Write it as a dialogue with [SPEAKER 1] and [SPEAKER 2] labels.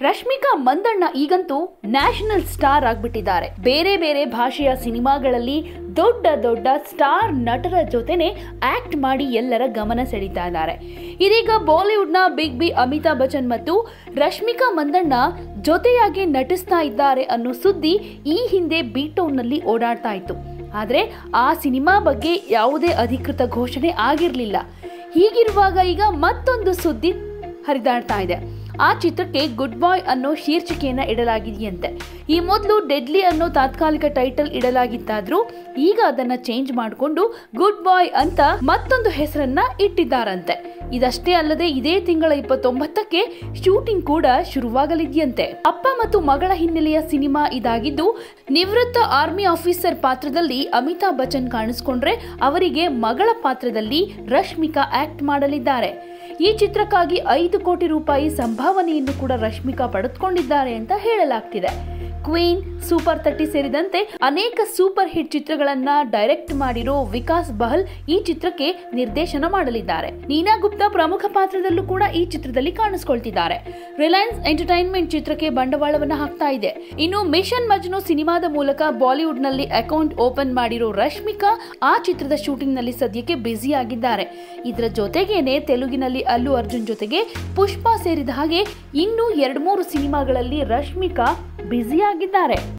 [SPEAKER 1] ರಶ್ಮಿಕಾ ಮಂದಣ್ಣ ಈಗಂತೂ national star ಆಗ್ಬಿಟ್ಟಿದ್ದಾರೆ ಬೇರೆ ಬೇರೆ ಭಾಷೆಯ ಸಿನಿಮಾಗಳಲ್ಲಿ ದೊಡ್ಡ ದೊಡ್ಡ ಸ್ಟಾರ್ ನಟರ ಜೊತೆನೆ ಆಕ್ಟ್ ಮಾಡಿ ಎಲ್ಲರ ಗಮನ ಸೆಳೀತಾ ಇದ್ದಾರೆ ಇದೀಗ ಬಾಲಿವುಡ್ನ ಬಿಗ್ ಬಿ ಅಮಿತಾಬ್ ಬಚ್ಚನ್ ಮತ್ತು ರಶ್ಮಿಕಾ ಮಂದಣ್ಣ ಜೊತೆಯಾಗಿ ನಟಿಸ್ತಾ ಇದ್ದಾರೆ ಅನ್ನೋ ಸುದ್ದಿ ಈ ಹಿಂದೆ ಬಿ ಟೌನ್ನಲ್ಲಿ ಓಡಾಡ್ತಾ ಇತ್ತು ಆದರೆ ಆ ಸಿನಿಮಾ ಬಗ್ಗೆ ಯಾವುದೇ ಅಧಿಕೃತ ಘೋಷಣೆ ಆಗಿರಲಿಲ್ಲ ಹೀಗಿರುವಾಗ ಈಗ ಮತ್ತೊಂದು ಸುದ್ದಿ ಹರಿದಾಡ್ತಾ ಇದೆ ಆ ಚಿತ್ರಕ್ಕೆ ಗುಡ್ ಬಾಯ್ ಅನ್ನೋ ಶೀರ್ಷಿಕೆಯನ್ನ ಇಡಲಾಗಿದೆಯಂತೆ ಈ ಮೊದಲು ಡೆಡ್ಲಿ ಅನ್ನೋ ತಾತ್ಕಾಲಿಕ ಟೈಟಲ್ ಇಡಲಾಗಿತ್ತಾದ್ರೂ ಈಗ ಅದನ್ನ ಚೇಂಜ್ ಮಾಡಿಕೊಂಡು ಗುಡ್ ಬಾಯ್ ಅಂತ ಮತ್ತೊಂದು ಹೆಸರನ್ನ ಇಟ್ಟಿದ್ದಾರಂತೆ ಇದಷ್ಟೇ ಅಲ್ಲದೆ ಇದೇ ತಿಂಗಳ ಇಪ್ಪತ್ತೊಂಬತ್ತಕ್ಕೆ ಶೂಟಿಂಗ್ ಕೂಡ ಶುರುವಾಗಲಿದೆಯಂತೆ ಅಪ್ಪ ಮತ್ತು ಮಗಳ ಹಿನ್ನೆಲೆಯ ಸಿನಿಮಾ ಇದಾಗಿದ್ದು ನಿವೃತ್ತ ಆರ್ಮಿ ಆಫೀಸರ್ ಪಾತ್ರದಲ್ಲಿ ಅಮಿತಾಬ್ ಬಚ್ಚನ್ ಕಾಣಿಸ್ಕೊಂಡ್ರೆ ಅವರಿಗೆ ಮಗಳ ಪಾತ್ರದಲ್ಲಿ ರಶ್ಮಿಕಾ ಆಕ್ಟ್ ಮಾಡಲಿದ್ದಾರೆ ಈ ಚಿತ್ರಕ್ಕಾಗಿ ಐದು ಕೋಟಿ ರೂಪಾಯಿ ಸಂಭಾವನೆಯನ್ನು ಕೂಡ ರಶ್ಮಿಕಾ ಪಡೆದುಕೊಂಡಿದ್ದಾರೆ ಅಂತ ಹೇಳಲಾಗ್ತಿದೆ ಕ್ವೀನ್ ಸೂಪರ್ ತರ್ಟಿ ಸೇರಿದಂತೆ ಅನೇಕ ಸೂಪರ್ ಹಿಟ್ ಚಿತ್ರಗಳನ್ನ ಡೈರೆಕ್ಟ್ ಮಾಡಿರೋ ವಿಕಾಸ್ ಬಹಲ್ ಈ ಚಿತ್ರಕ್ಕೆ ನಿರ್ದೇಶನ ಮಾಡಲಿದ್ದಾರೆ ನೀನಾ ಗುಪ್ತಾ ಪ್ರಮುಖ ಪಾತ್ರದಲ್ಲೂ ಕೂಡ ಈ ಚಿತ್ರದಲ್ಲಿ ಕಾಣಿಸ್ಕೊಳ್ತಿದ್ದಾರೆ ರಿಲಯನ್ಸ್ ಎಂಟರ್ಟೈನ್ಮೆಂಟ್ ಚಿತ್ರಕ್ಕೆ ಬಂಡವಾಳವನ್ನ ಹಾಕ್ತಾ ಇದೆ ಇನ್ನು ಮಿಷನ್ ಮಜ್ನು ಸಿನಿಮಾದ ಮೂಲಕ ಬಾಲಿವುಡ್ ನಲ್ಲಿ ಅಕೌಂಟ್ ಓಪನ್ ಮಾಡಿರೋ ರಶ್ಮಿಕಾ ಆ ಚಿತ್ರದ ಶೂಟಿಂಗ್ ನಲ್ಲಿ ಸದ್ಯಕ್ಕೆ ಬ್ಯುಸಿ ಆಗಿದ್ದಾರೆ ಇದರ ಜೊತೆಗೇನೆ ತೆಲುಗಿನಲ್ಲಿ ಅಲ್ಲು ಅರ್ಜುನ್ ಜೊತೆಗೆ ಪುಷ್ಪ ಸೇರಿದ ಹಾಗೆ ಇನ್ನೂ ಎರಡ್ ಮೂರು ಸಿನಿಮಾಗಳಲ್ಲಿ ರಶ್ಮಿಕಾ ಬ್ಯುಸಿ ಆಗಿದ್ದಾರೆ